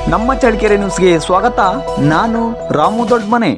ನಮ್ಮ ಚಳ್ಳಕೆರೆ ನ್ಯೂಸ್ಗೆ ಸ್ವಾಗತ ನಾನು ರಾಮು ದೊಡ್ಮನೆ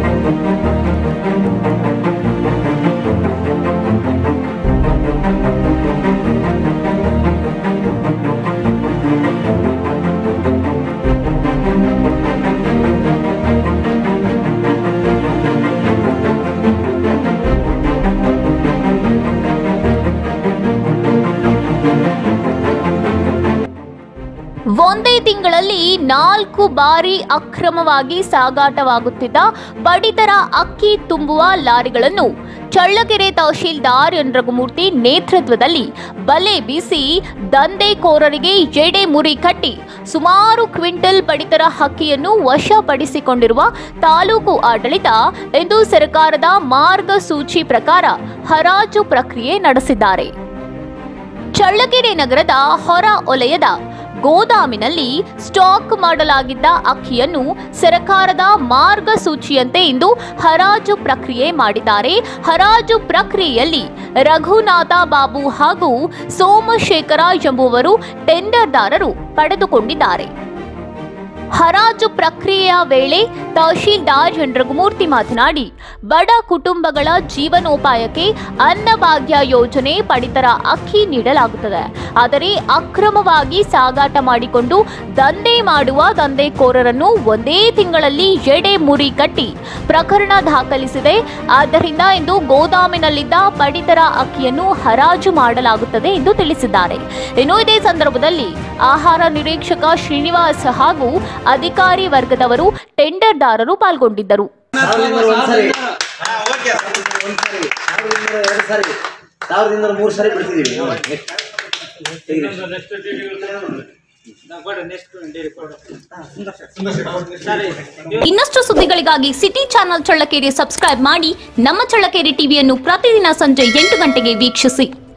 ಒಂದೇ ತಿಂಗಳಲ್ಲಿ ನಾಲ್ಕು ಬಾರಿ ಅಕ್ರಮವಾಗಿ ಸಾಗಾಟವಾಗುತ್ತಿದ್ದ ಪಡಿತರ ಅಕ್ಕಿ ತುಂಬುವ ಲಾರಿಗಳನ್ನು ಚಳ್ಳಕೆರೆ ತಹಶೀಲ್ದಾರ್ ಎನ್ ರಘುಮೂರ್ತಿ ನೇತೃತ್ವದಲ್ಲಿ ಬಲೆ ಬೀಸಿ ದಂಧೆಕೋರರಿಗೆ ಎಡೆ ಮುರಿ ಕಟ್ಟಿ ಸುಮಾರು ಕ್ವಿಂಟಲ್ ಪಡಿತರ ಅಕ್ಕಿಯನ್ನು ವಶಪಡಿಸಿಕೊಂಡಿರುವ ತಾಲೂಕು ಆಡಳಿತ ಎಂದು ಸರ್ಕಾರದ ಮಾರ್ಗಸೂಚಿ ಪ್ರಕಾರ ಹರಾಜು ಪ್ರಕ್ರಿಯೆ ನಡೆಸಿದ್ದಾರೆ ಚಳ್ಳಕೆರೆ ನಗರದ ಹೊರ ವಲಯದ ಗೋದಾಮಿನಲ್ಲಿ ಸ್ಟಾಕ್ ಮಾಡಲಾಗಿದ್ದ ಅಕ್ಕಿಯನ್ನು ಸರ್ಕಾರದ ಮಾರ್ಗಸೂಚಿಯಂತೆ ಇಂದು ಹರಾಜು ಪ್ರಕ್ರಿಯೆ ಮಾಡಿದ್ದಾರೆ ಹರಾಜು ಪ್ರಕ್ರಿಯೆಯಲ್ಲಿ ರಘುನಾಥ ಬಾಬು ಹಾಗೂ ಸೋಮಶೇಖರ ಎಂಬುವರು ಟೆಂಡರ್ದಾರರು ಪಡೆದುಕೊಂಡಿದ್ದಾರೆ ಹರಾಜು ಪ್ರಕ್ರಿಯೆಯ ವೇಳೆ ತಹಶೀಲ್ದಾರ್ ಎನ್ ರಘುಮೂರ್ತಿ ಮಾತನಾಡಿ ಬಡ ಕುಟುಂಬಗಳ ಜೀವನೋಪಾಯಕ್ಕೆ ಅನ್ನಭಾಗ್ಯ ಯೋಜನೆ ಪಡಿತರ ಅಕ್ಕಿ ನೀಡಲಾಗುತ್ತದೆ ಆದರೆ ಅಕ್ರಮವಾಗಿ ಸಾಗಾಟ ಮಾಡಿಕೊಂಡು ದಂಧೆ ಮಾಡುವ ದಂಧೆಕೋರರನ್ನು ಒಂದೇ ತಿಂಗಳಲ್ಲಿ ಎಡೆ ಮುರಿ ಕಟ್ಟಿ ಪ್ರಕರಣ ದಾಖಲಿಸಿದೆ ಆದ್ದರಿಂದ ಇಂದು ಗೋದಾಮಿನಲ್ಲಿದ್ದ ಪಡಿತರ ಅಕ್ಕಿಯನ್ನು ಹರಾಜು ಮಾಡಲಾಗುತ್ತದೆ ಎಂದು ತಿಳಿಸಿದ್ದಾರೆ ಇನ್ನು ಇದೇ ಸಂದರ್ಭದಲ್ಲಿ ಆಹಾರ ನಿರೀಕ್ಷಕ ಶ್ರೀನಿವಾಸ್ ಹಾಗೂ ಅಧಿಕಾರಿ ವರ್ಗದವರು ಟೆಂಡರ್ದಾರರು ಪಾಲ್ಗೊಂಡಿದ್ದರು ಸಾವಿರದಿಂದ ಒಂದ್ಸರಿ ಒಂದ್ಸರಿ ಸಾವಿರದಿಂದ ಎರಡು ಸರಿ ಸಾವಿರದಿಂದ ಮೂರು ಸರಿ ಬಿಡ್ತಿದೀವಿ ನಾವು. Next. ತೆಗೀರಿ. ಇನ್ನಷ್ಟು ಸುದ್ದಿಗಳಿಗಾಗಿ ಸಿಟಿ ಚಾನೆಲ್ ಚಳ್ಳಕೆರೆ ಸಬ್ಸ್ಕ್ರೈಬ್ ಮಾಡಿ ನಮ್ಮ ಚಳ್ಳಕೆರೆ ಟಿವಿಯನ್ನು ಪ್ರತಿದಿನ ಸಂಜೆ ಎಂಟು ಗಂಟೆಗೆ ವೀಕ್ಷಿಸಿ